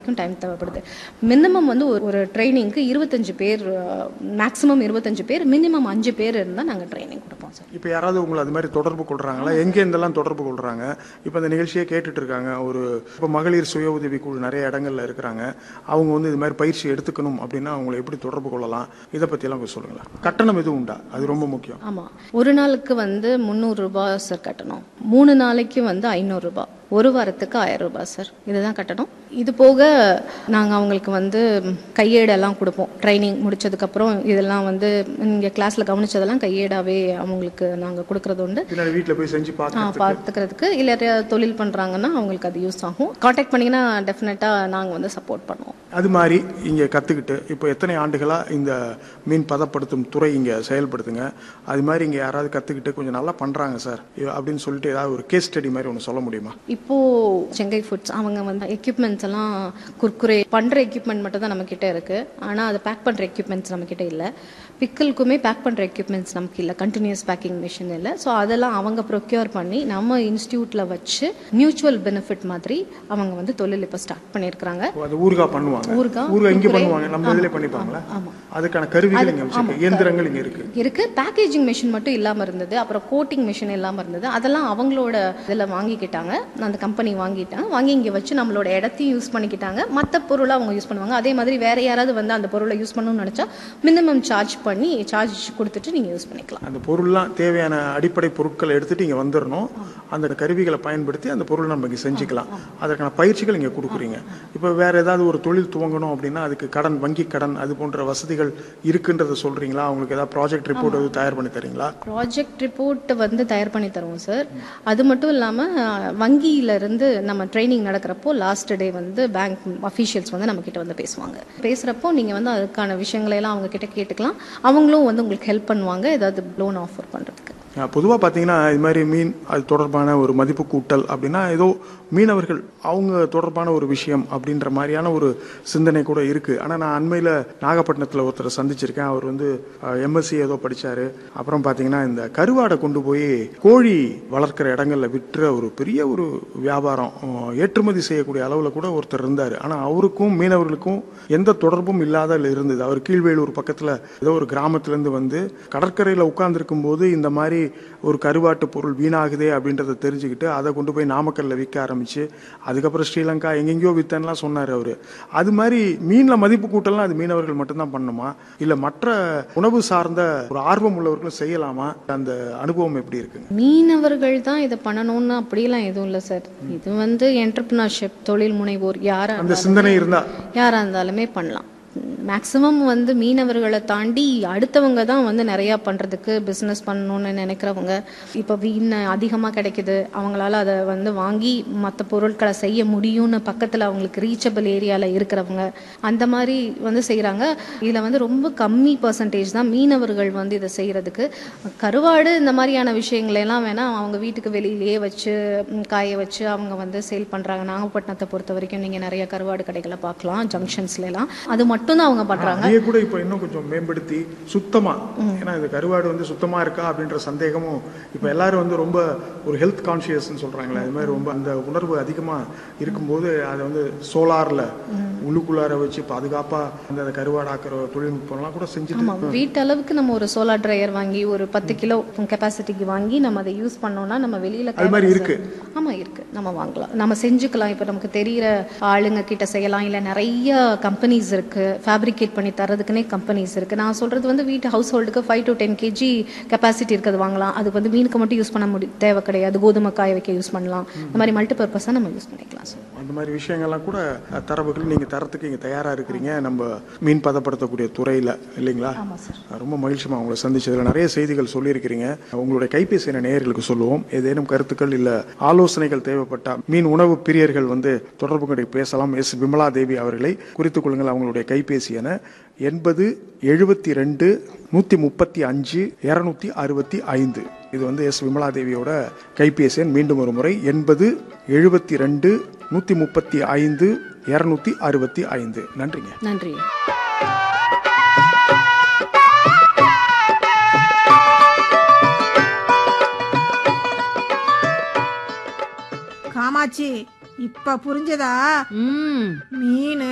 Time தேவைப்படுது minimum வந்து ஒரு ஒரு ட்ரைனிங்க்கு இருபத்தஞ்சு பேர் மேக்ஸிமம் இருபத்தஞ்சு பேர் மினிமம் அஞ்சு பேர் இருந்தால் நாங்கள் ட்ரைனிங் கொடுப்போம் சார் இப்போ யாராவது உங்களை அது மாதிரி தொடர்பு கொள்றாங்களா எங்கே இருந்தெல்லாம் தொடர்பு கொள்றாங்க இப்போ இந்த நிகழ்ச்சியை கேட்டுட்டு இருக்காங்க ஒரு இப்போ மகளிர் சுய உதவி குழு நிறைய இடங்கள்ல இருக்கிறாங்க அவங்க வந்து இது மாதிரி பயிற்சி எடுத்துக்கணும் அப்படின்னா அவங்களை எப்படி தொடர்பு கொள்ளலாம் இதை பற்றியெல்லாம் கொஞ்சம் சொல்லுங்களேன் கட்டணம் எதுவும் உண்டா அது ரொம்ப முக்கியம் ஆமாம் ஒரு நாளுக்கு வந்து முந்நூறுரூபா சார் கட்டணும் மூணு நாளைக்கு வந்து ஐநூறுரூபா ஒரு வாரத்துக்கு ஆயிரம் ரூபாய் சார் இதுதான் கட்டணும் இது போக நாங்கள் அவங்களுக்கு வந்து கையேடெல்லாம் கொடுப்போம் ட்ரைனிங் முடிச்சதுக்கப்புறம் இதெல்லாம் வந்து இங்கே கிளாஸில் கவனிச்சதெல்லாம் கையேடாகவே அவங்களுக்கு நாங்கள் கொடுக்கறது உண்டு பின்னாடி வீட்டில் போய் செஞ்சு ஆ, பார்த்து பார்த்துக்கிறதுக்கு இல்லை யாரையாவது தொழில் பண்ணுறாங்கன்னா அவங்களுக்கு அது யூஸ் ஆகும் காண்டாக்ட் பண்ணிங்கன்னா டெஃபினட்டாக நாங்கள் வந்து சப்போர்ட் பண்ணுவோம் அது மாதிரி இங்கே கற்றுக்கிட்டு இப்போ எத்தனை ஆண்டுகளாக இந்த மீன் பதப்படுத்தும் துறை இங்கே செயல்படுத்துங்க அது மாதிரி இங்கே யாராவது கற்றுக்கிட்டு கொஞ்சம் நல்லா பண்ணுறாங்க சார் அப்படின்னு சொல்லிட்டு ஏதாவது ஒரு கேஸ் ஸ்டடி மாதிரி ஒன்று சொல்ல முடியுமா இப்போ செங்கை ஃபுட்ஸ் அவங்க வந்து எக்யூப்மெண்ட்ஸ் எல்லாம் குர்குரே பண்ற எக்யூப்மெண்ட் மட்டும் தான் நம்ம கிட்ட இருக்கு ஆனா அதை பேக் பண்ற எக்யூப்மெண்ட்ஸ் நம்ம கிட்ட இல்ல பிக்கலுக்குமே பேக் பண்ற எக்யூப்மெண்ட்ஸ் நமக்கு இல்ல கண்டினியூஸ் பேக்கிங் மிஷின் இல்ல ஸோ அதெல்லாம் அவங்க ப்ரொக்யூர் பண்ணி நம்ம இன்ஸ்டியூட்ல வச்சு மியூச்சுவல் பெனிஃபிட் மாதிரி அவங்க வந்து தொழில் இப்போ ஸ்டார்ட் பண்ணியிருக்கிறாங்க ஓ, அது ஊறுகாய் பண்ணுவாங்க ஊறுகாய், ஊறுகாய் இங்கே குர்குரே. பண்ணுவாங்க நம்ம இதிலே பண்ணிப்பாங்களா அதுக்கான கருவிகள் இங்கே வச்சிருக்கு இயந்திரங்கள் இங்கே இருக்கு இருக்கு பேக்கேஜிங் மிஷின் மட்டும் இல்லாம இருந்தது அப்புறம் கோட்டிங் மிஷின் இல்லாம இருந்தது அதெல்லாம் அவங்களோட இதுல வாங்கிக்கிட்டாங்க அந்த கம்பெனி வாங்கிட்டாங்க வாங்கி இங்க வச்சு நம்மளோட இடத்தையும் யூஸ் பண்ணிக்கிட்டாங்க மற்ற பொருளை அவங்க யூஸ் பண்ணுவாங்க அதே மாதிரி வேற யாராவது வந்து அந்த பொருளை யூஸ் பண்ணணும்னு நினைச்சா மினிமம் சார்ஜ் பண்ணி சார்ஜ் கொடுத்துட்டு நீங்க யூஸ் பண்ணிக்கலாம் அந்த பொருள்லாம் தேவையான அடிப்படை பொருட்களை எடுத்துட்டு இங்கே வந்துடணும் அந்த கருவிகளை பயன்படுத்தி அந்த பொருள் நம்ம இங்கே செஞ்சுக்கலாம் அதற்கான பயிற்சிகள் இங்கே கொடுக்குறீங்க இப்போ வேற ஏதாவது ஒரு தொழில் துவங்கணும் அப்படின்னா அதுக்கு கடன் வங்கி கடன் அது போன்ற வசதிகள் இருக்குன்றதை சொல்றீங்களா அவங்களுக்கு ஏதாவது ப்ராஜெக்ட் ரிப்போர்ட் எதுவும் தயார் பண்ணி தரீங்களா ப்ராஜெக்ட் ரிப்போர்ட் வந்து தயார் பண்ணி தருவோம் சார் அது மட்டும் இல்லாமல் வங்கியில இருந்து நம்ம ட்ரைனிங் நடக்கிறப்போ லாஸ்ட் டே வந்து பேங்க் அஃபீஷியல்ஸ் வந்து நம்ம கிட்ட வந்து பேசுவாங்க பேசுகிறப்போ நீங்கள் வந்து அதுக்கான விஷயங்களை எல்லாம் அவங்க கிட்ட கேட்டுக்கலாம் அவங்களும் வந்து உங்களுக்கு ஹெல்ப் பண்ணுவாங்க ஏதாவது லோன் ஆஃபர் பண்ணுறதுக்கு பொதுவாக பார்த்தீங்கன்னா இது மாதிரி மீன் அது தொடர்பான ஒரு மதிப்பு கூட்டல் அப்படின்னா ஏதோ மீனவர்கள் அவங்க தொடர்பான ஒரு விஷயம் அப்படின்ற மாதிரியான ஒரு சிந்தனை கூட இருக்கு ஆனால் நான் அண்மையில் நாகப்பட்டினத்தில் ஒருத்தரை சந்திச்சிருக்கேன் அவர் வந்து எம்எஸ்சி ஏதோ படிச்சாரு அப்புறம் பார்த்தீங்கன்னா இந்த கருவாடை கொண்டு போய் கோழி வளர்க்குற இடங்கள்ல விற்ற ஒரு பெரிய ஒரு வியாபாரம் அஹ், ஏற்றுமதி செய்யக்கூடிய அளவில் கூட ஒருத்தர் இருந்தார் ஆனால் அவருக்கும் மீனவர்களுக்கும் எந்த தொடர்பும் இல்லாத இருந்தது அவர் கீழ்வேலூர் பக்கத்தில் ஏதோ ஒரு கிராமத்துலேருந்து வந்து கடற்கரையில் உட்கார்ந்துருக்கும் போது இந்த மாதிரி ஒரு கருவாட்டு பொருள் வீணாகுதே அப்படின்றத தெரிஞ்சுக்கிட்டு அதை கொண்டு போய் நாமக்கல்ல விற்க ஆரம்பிச்சு அதுக்கப்புறம் ஸ்ரீலங்கா எங்கெங்கேயோ வித்தன்லாம் சொன்னார் அவர் அது மாதிரி மீனில் மதிப்பு கூட்டலாம் அது மீனவர்கள் மட்டும்தான் பண்ணுமா இல்லை மற்ற உணவு சார்ந்த ஒரு ஆர்வம் உள்ளவர்களும் செய்யலாமா அந்த அனுபவம் எப்படி இருக்குங்க மீனவர்கள் தான் இதை பண்ணணும்னு அப்படியெல்லாம் எதுவும் இல்லை சார் இது வந்து என்டர்பிரினர்ஷிப் தொழில் முனைவோர் யாரா அந்த சிந்தனை இருந்தா யாரா இருந்தாலுமே பண்ணலாம் மேக்ஸிமம் வந்து மீனவர்களை தாண்டி அடுத்தவங்க தான் வந்து நிறையா பண்ணுறதுக்கு பிஸ்னஸ் பண்ணணும்னு நினைக்கிறவங்க இப்போ வீண் அதிகமாக கிடைக்குது அவங்களால அதை வந்து வாங்கி மற்ற பொருட்களை செய்ய முடியும்னு பக்கத்தில் அவங்களுக்கு ரீச்சபிள் ஏரியாவில் இருக்கிறவங்க அந்த மாதிரி வந்து செய்கிறாங்க இதில் வந்து ரொம்ப கம்மி பர்சன்டேஜ் தான் மீனவர்கள் வந்து இதை செய்கிறதுக்கு கருவாடு இந்த மாதிரியான விஷயங்களை எல்லாம் வேணால் அவங்க வீட்டுக்கு வெளியிலேயே வச்சு ம், காய வச்சு அவங்க வந்து சேல் பண்ணுறாங்க நாகப்பட்டினத்தை பொறுத்த வரைக்கும் நீங்கள் நிறைய கருவாடு கடைகளை பார்க்கலாம் ஜங்ஷன்ஸ்ல எல்லாம் அது மட்டும்தான் அவங்க பண்ணுறாங்க அதையே கூட இப்போ இன்னும் கொஞ்சம் மேம்படுத்தி சுத்தமா ஏன்னா இந்த கருவாடு வந்து சுத்தமா இருக்கா அப்படின்ற சந்தேகமும் இப்போ எல்லாரும் வந்து ரொம்ப ஒரு ஹெல்த் கான்சியஸ்னு சொல்றாங்களே அது மாதிரி ரொம்ப அந்த உணர்வு அதிகமா இருக்கும்போது அதை வந்து சோலார்ல உள்ளுக்குள்ளார வச்சு பாதுகாப்பா அந்த அந்த கருவாடு ஆக்குற தொழில்நுட்பம்லாம் கூட செஞ்சுட்டு ஆமா வீட்டளவுக்கு நம்ம ஒரு சோலார் ட்ரையர் வாங்கி ஒரு பத்து கிலோ கெப்பாசிட்டிக்கு வாங்கி நம்ம அதை யூஸ் பண்ணோம்னா நம்ம வெளியில அது மாதிரி தேவை இருக்கு. சார். ஆமா இருக்கு நம்ம வாங்கலாம் நம்ம செஞ்சுக்கலாம் இப்போ நமக்கு தெரியிற ஆளுங்க கிட்ட செய்யலாம் இல்ல நிறைய கம்பெனிஸ் இருக்கு ஃபேப்ரிகேட் பண்ணி தரதுக்குன்னே கம்பெனிஸ் இருக்கு நான் சொல்றது வந்து வீட்டு ஹவுஸ் ஹோல்டுக்கு five to ten KG capacity இருக்கிறது வாங்கலாம் அது வந்து மீனுக்கு மட்டும் யூஸ் பண்ண முடி தேவை கிடையாது கோதுமை காய வைக்க யூஸ் பண்ணலாம் இந்த மாதிரி மல்டி பர்பஸாக நம்ம யூஸ் பண்ணிக்கலாம் சார் அந்த மாதிரி விஷயங்கள்லாம் கூட அஹ், தரவுகள் நீங்க தரத்துக்கு இங்க தயாரா இருக்கிறீங்க நம்ம மீன் பதப்படுத்தக்கூடிய துறையில இல்லைங்களா ஆமா சார் ரொம்ப மகிழ்ச்சிமா உங்களை சந்திச்சதுல நிறைய செய்திகள் சொல்லியிருக்கிறீங்க உங்களுடைய கைபேசி என நேயர்களுக்கு சொல்லுவோம் ஏதேனும் கருத்துக்கள் இல்ல ஆலோசனைகள் தேவைப்பட்ட மீன் உணவு பிரியர்கள் வந்து தொடர்பு கொண்டு பேசலாம் எஸ் விமலா தேவி அவர்களை குறித்துக் கொள்ளுங்கள் அவங்களுடைய கைபேசி என எண்பது எழுபத்தி ரெண்டு நூத்தி முப்பத்தி அஞ்சு இருநூத்தி அறுபத்தி ஐந்து இது வந்து எஸ் விமலா தேவியோட கைபேசி எண் மீண்டும் ஒரு முறை எண்பது எழுபத்தி ரெண்டு நூத்தி முப்பத்தி ஐந்து இருநூத்தி அறுபத்தி ஐந்து நன்றிங்க நன்றி காமாட்சி இப்ப புரிஞ்சதா ம் மீன்